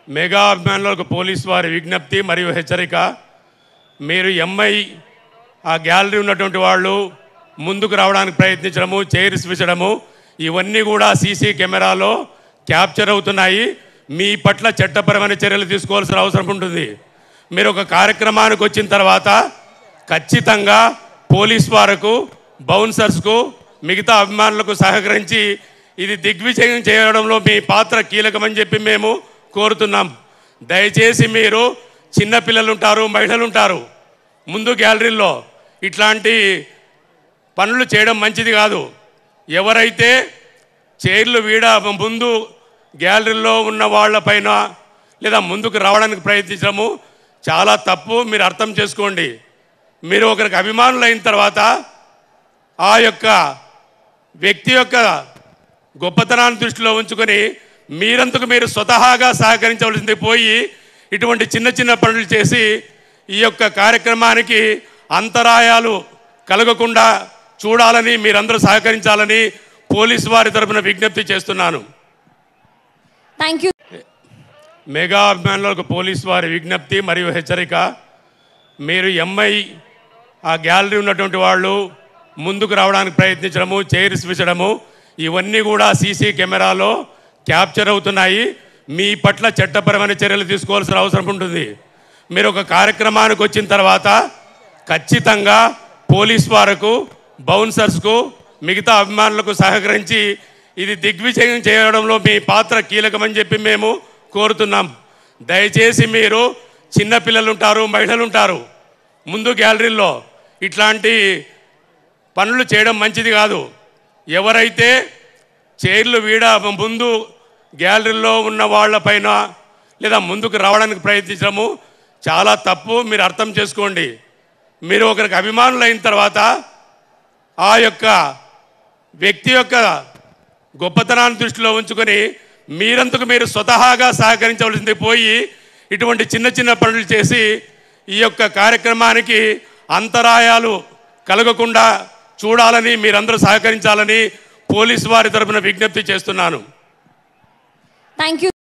mega అభిమానులకు police వారి విజ్ఞప్తి మరియు హెచ్చరిక మీరు ఎంఐ ఆ గ్యాలరీ ఉన్నటువంటి వాళ్ళు ముందుకు రావడానికి ప్రయత్నించడము చైర్స్ విసడము ఇవన్నీ కూడా సీసీ కెమెరాలో క్యాప్చర్ అవుతున్నాయి మీ పట్ల చట్టపరమైన చర్యలు తీసుకోవాల్సిన అవసరం ఉంటుంది మీరు ఒక కార్యక్రమానికి వచ్చిన తర్వాత ఖచ్చితంగా పోలీస్ వారకు బౌన్సర్స్కు మిగతా అభిమానులకు సహకరించి ఇది దిగ్విజయం చేయడంలో మీ పాత్ర కీలకమని చెప్పి మేము కోరుతున్నాం దయచేసి మీరు చిన్నపిల్లలు ఉంటారు మహిళలు ఉంటారు ముందు గ్యాలరీలో ఇట్లాంటి పనులు చేయడం మంచిది కాదు ఎవరైతే చైర్లు వీడ ముందు గ్యాలరీలో ఉన్న వాళ్ళపైన లేదా ముందుకు రావడానికి ప్రయత్నించడము చాలా తప్పు మీరు అర్థం చేసుకోండి మీరు ఒకరికి అభిమానులు అయిన తర్వాత ఆ యొక్క వ్యక్తి యొక్క గొప్పతనాన్ని దృష్టిలో ఉంచుకొని మీరంతకు మీరు స్వతహాగా సహకరించవలసింది పోయి ఇటువంటి చిన్న చిన్న పనులు చేసి ఈ యొక్క కార్యక్రమానికి అంతరాయాలు కలగకుండా చూడాలని మీరందరూ సహకరించాలని పోలీసు వారి తరపున విజ్ఞప్తి చేస్తున్నాను థ్యాంక్ యూ మెగా అభిమానులకు పోలీసు వారి విజ్ఞప్తి మరియు హెచ్చరిక మీరు ఎంఐ ఆ గ్యాలరీ ఉన్నటువంటి వాళ్ళు ముందుకు రావడానికి ప్రయత్నించడము చైర్స్ విసడము ఇవన్నీ కూడా సీసీ కెమెరాలో క్యాప్చర్ అవుతున్నాయి మీ పట్ల చట్టపరమైన చర్యలు తీసుకోవాల్సిన అవసరం ఉంటుంది మీరు ఒక కార్యక్రమానికి వచ్చిన తర్వాత ఖచ్చితంగా పోలీస్ వారకు బౌన్సర్స్కు మిగతా అభిమానులకు సహకరించి ఇది దిగ్విజయం చేయడంలో మీ పాత్ర కీలకమని చెప్పి మేము కోరుతున్నాం దయచేసి మీరు చిన్నపిల్లలు ఉంటారు మహిళలు ఉంటారు ముందు గ్యాలరీలో ఇట్లాంటి పనులు చేయడం మంచిది కాదు ఎవరైతే చైర్లు వీడ ముందు గ్యాలరీలో ఉన్న వాళ్ళపైన లేదా ముందుకు రావడానికి ప్రయత్నించడము చాలా తప్పు మీరు అర్థం చేసుకోండి మీరు ఒకరికి అభిమానులు అయిన తర్వాత ఆ యొక్క వ్యక్తి యొక్క గొప్పతనాన్ని దృష్టిలో ఉంచుకొని మీరంతకు మీరు స్వతహాగా సహకరించవలసింది పోయి ఇటువంటి చిన్న చిన్న పనులు చేసి ఈ యొక్క కార్యక్రమానికి అంతరాయాలు కలగకుండా చూడాలని మీరందరూ సహకరించాలని పోలీసు వారి తరపున విజ్ఞప్తి చేస్తున్నాను థ్యాంక్ యూ